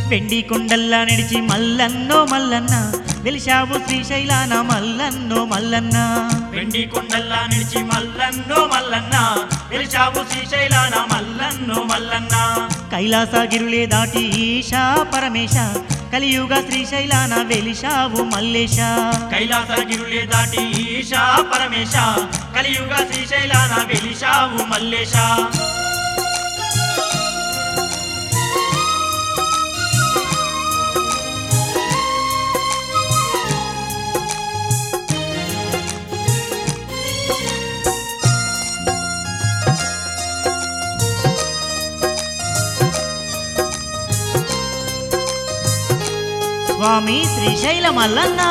వెండి కొండల్లా నడిచి మల్లన్నో మల్లన్న వెలిశావు శ్రీశైలాన మల్లన్నో మల్లన్న వెండి కొండల్లా నిలిచి మల్లన్నో మల్లన్న వెలిచావు శ్రీశైలాన మల్లన్నో మల్లన్న కైలాసగిరులే దాటి ఈశా పరమేశ కలియుగ శ్రీశైలాన వెలిశావు మల్లేశ కైలాసగిరులే దాటి ఈశా పరమేశ కలియుగ శ్రీశైలాన వెలిశావు మల్లేశ స్వామి శ్రీశైల మల్లన్న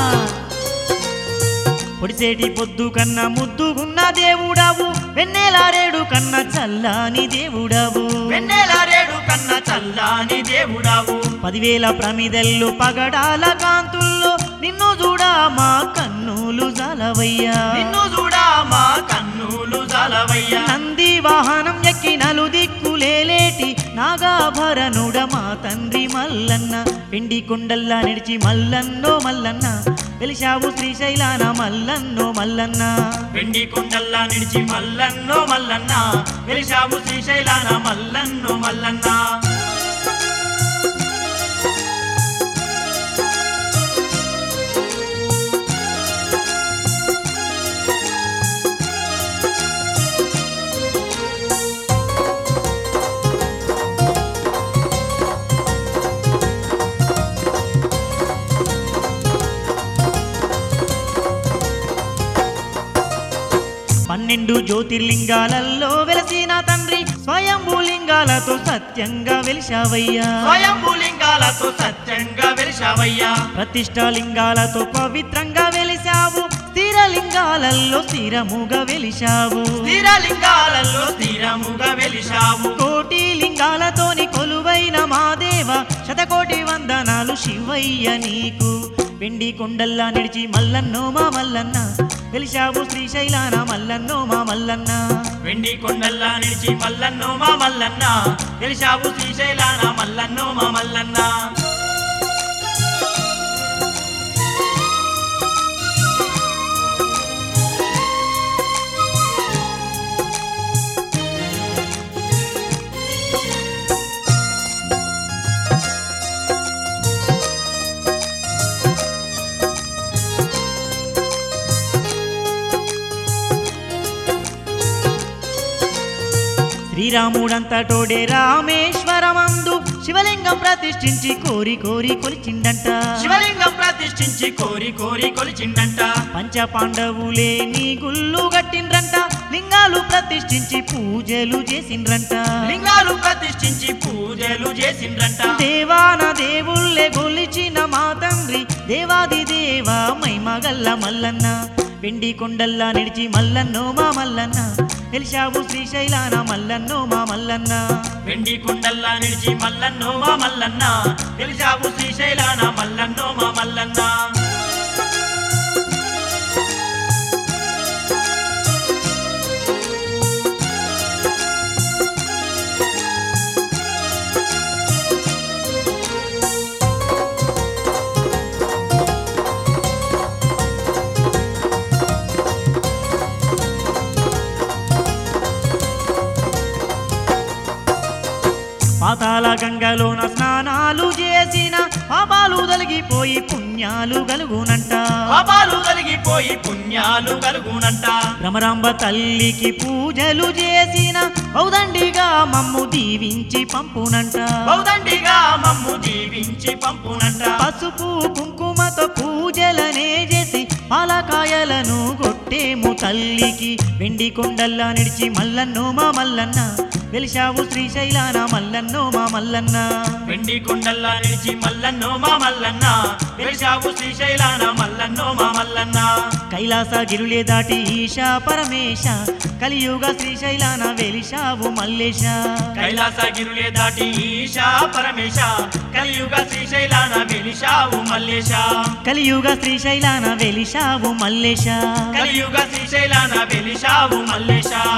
పొడిసేటి పొద్దు కన్నా ముద్దుగున్న దేవుడావు వెన్నెలారేడు కన్నా చల్లాని దేవుడావు వెన్నెలారేడు కన్న చల్లాని దేవుడావు పదివేల ప్రమిదల్లో పగడాల కాంతుల్లో నిన్ను చూడా మా కన్నులు జాలవయ్యా నిన్ను చూడా మా కన్నులు జాలవయ్యా నంది వాహనం ఎక్కి నలు దిక్కులేలేటి నాగాభరణుడ మా తండ్రి మల్లన్న పిండి కొండల్లా నిడిచి మల్లన్నో మల్లన్న వెలిశావు శ్రీశైలాన మల్లన్నో మల్లన్న వెండి కొండల్లా నిలిచి మల్లన్నో మల్లన్న వెలిశావు శ్రీశైలాన మల్లన్నో మల్లన్న పన్నెండు జ్యోతిర్లింగాలలో వెలసిన తండ్రి స్వయంభూలింగాలతో సత్యంగా వెలిశావయ్యా స్వయంభూలింగాలతో సత్యంగా వెలిశావయ్యా ప్రతిష్టాలింగాలతో పవిత్రంగా వెలిశావు స్థిరలింగాలలో స్థిరముగా వెలిశావు స్థిరలింగాలలో స్థిరముగా వెలిశావు కోటి లింగాలతోని కొలువైన మా దేవ శతకోటి వందనాలు శివయ్య నీకు వెండి కొండల్లా నిడిచి మల్లన్నో మా మల్లన్న వెలిశావు శ్రీశైలాన మల్లన్నో మా మల్లన్న వెండి కొండల్లా నిలిచి మల్లన్నో మా మల్లన్న వెలిశావు శ్రీశైలాన మల్లన్నో మా మల్లన్న శ్రీరాముడంతటోడే రామేశ్వరమందు శివలింగం ప్రతిష్ఠించి కోరి కోరి కొలిచిండంట శివలింగం ప్రతిష్ఠించి కోరి కోరి కొలిచిండంట పంచ పాండవులే నీ గుళ్ళు గట్టిండ్రంట లింగాలు ప్రతిష్ఠించి పూజలు చేసిండ్రంట లింగాలు ప్రతిష్ఠించి పూజలు చేసిండ్రంట దేవాన దేవుళ్ళే గొలిచిన మా తండ్రి దేవాది దేవా మైమగల్ల మల్లన్న వెండి కొండల్లా నిడిచి మల్లన్నో మా మల్లన్న వెలిశావు శ్రీశైలాన మల్లన్నో మా మల్లన్న వెండి కొండల్లా నిలిచి మల్లన్నో మా మల్లన్న వెలిశావు శ్రీశైలాన మల్లన్నో మా మల్లన్న పాతాల గంగలోన స్నానాలు చేసిన పాపాలు తొలగిపోయి పుణ్యాలు కలుగునంట పాపాలు కలిగిపోయి పుణ్యాలు కలుగునంట భ్రమరాంబ తల్లికి పూజలు చేసిన ఔదండిగా మమ్ము దీవించి పంపునంట బౌదండిగా మమ్ము జీవించి పంపునంట పసుపు కుంకుమతో పూజలనే చేసి పాలకాయలను కొట్టేము తల్లికి వెండి కొండల్లా నిడిచి మల్లన్నో మా మల్లన్న వెలిశావు శ్రీశైలాన మల్లన్నో మా మల్లన్న వెండి కొండల్లా నిలిచి మల్లన్నో మా మల్లన్న వెలిశావు శ్రీశైలాన మల్లన్నో మా మల్లన్న కైలాస గిరులే దాటి ఈశా పరమేశ కలియుగ శ్రీశైలాన వెలిశావు మల్లేశ కైలాసగిరులే దాటి ఈశా పరమేశ కలియుగ శ్రీశైలాన వెలిశావు మల్లేశ కలియుగ శ్రీశైలాన వెలిశావు మల్లేశ కలియుగ శ్రీశైలాన వెలిశావు మల్లేశ